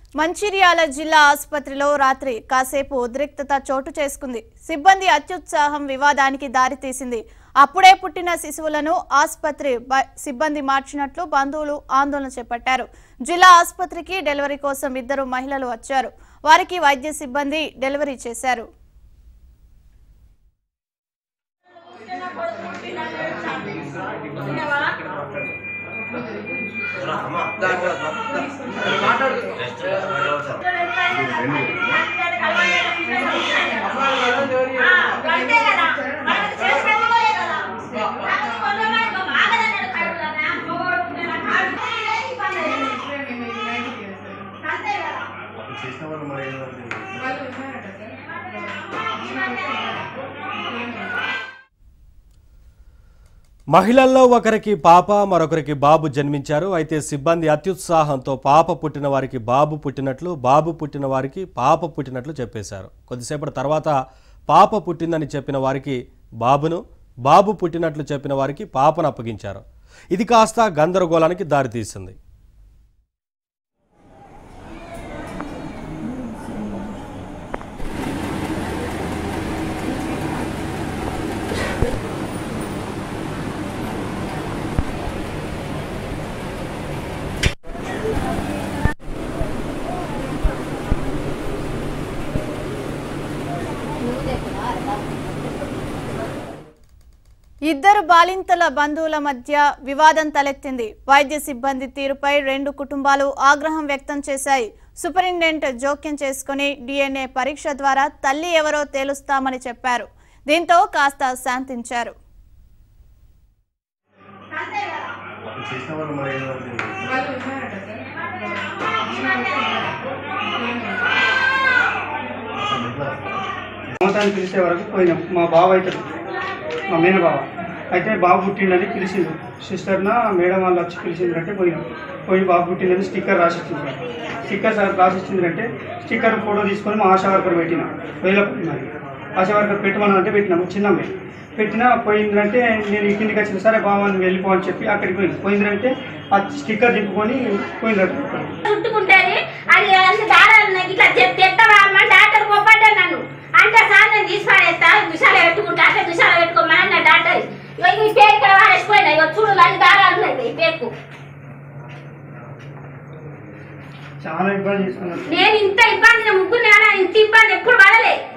మంచిర్యాల జిల్లా ఆసుపత్రిలో రాత్రి కాసేపు ఉద్రిక్తత చోటు చేసుకుంది సిబ్బంది అత్యుత్సాహం వివాదానికి దారితీసింది అప్పుడే పుట్టిన శిశువులను ఆసుపత్రి బ- సిబ్బంది మార్చినట్లు బంధువులు ఆందోళన చేపట్టారు జిల్లా ఆసుపత్రికి డెలివరీ కోసం ఇద్దరు మహిళలు వచ్చారు వారికి వైద్య సిబ్బంది డెలివరీ చేశారు చేసిన వాళ్ళు మరి ఏంటంటే మహిళల్లో ఒకరికి పాప మరొకరికి బాబు జన్మించారు అయితే సిబ్బంది అత్యుత్సాహంతో పాప పుట్టిన వారికి బాబు పుట్టినట్లు బాబు పుట్టిన వారికి పాప పుట్టినట్లు చెప్పేశారు కొద్దిసేపటి తర్వాత పాప పుట్టిందని చెప్పిన వారికి బాబును బాబు పుట్టినట్లు చెప్పిన వారికి పాపను అప్పగించారు ఇది కాస్త గందరగోళానికి దారితీసింది ఇద్దరు బాలింతల బంధువుల మధ్య వివాదం తలెత్తింది వైద్య సిబ్బంది తీరుపై రెండు కుటుంబాలు ఆగ్రహం వ్యక్తం చేశాయి సూపరింటెండెంట్ జోక్యం చేసుకుని డిఎన్ఏ పరీక్ష ద్వారా తల్లి ఎవరో తేలుస్తామని చెప్పారు దీంతో కాస్త శాంతించారు అప్పుడు చేసిన వాళ్ళు మరి ఏంటంటే మమతాన్ని పిలిచే వరకు పోయినాం మా బావ అవుతాడు మా మేన బావ అయితే బాబు పుట్టిండని పిలిచిండు సిస్టర్న మేడం వాళ్ళు వచ్చి పిలిచిందంటే పోయినాం పోయి బాబు పుట్టిందని స్టిక్కర్ రాసి ఇచ్చింది స్టిక్కర్ సార్ రాసి ఇచ్చిందంటే స్టిక్కర్ ఫోటో తీసుకొని మా ఆశా వర్కర్ పెట్టిన వేల మరి ఆశా వర్కర్ పెట్టమని అంటే పెట్టినాము చిన్నమ్మే పెట్టినా పోయిందంటే నేను ఈ కిందికి వచ్చిన సరే బావ నువ్వు వెళ్ళిపో అని చెప్పి అక్కడికి పోయింది పోయిందంటే ఆ స్టిక్కర్ దింపుకొని పోయిందట చుట్టుకుంటేది అది అన్ని దారాలు నాకు ఇట్లా చెప్తే ఎత్తవా అమ్మ డాక్టర్ కోపడ్డా నన్ను అంటే సార్ నేను తీసి పడేస్తా దుశాల పెట్టుకుంటా అంటే దుశాల పెట్టుకోమని అన్న డాక్టర్ ఇగో ఈ పేరు ఇక్కడ వాడేసిపోయినా ఇగో చూడు అన్ని దారాలు ఉన్నాయి ఈ పేరుకు చాలా ఇబ్బంది చేసుకున్నాను నేను ఇంత ఇబ్బంది నా ముగ్గురు నాన్న ఇంత ఇబ్బంది ఎప్పుడు పడలే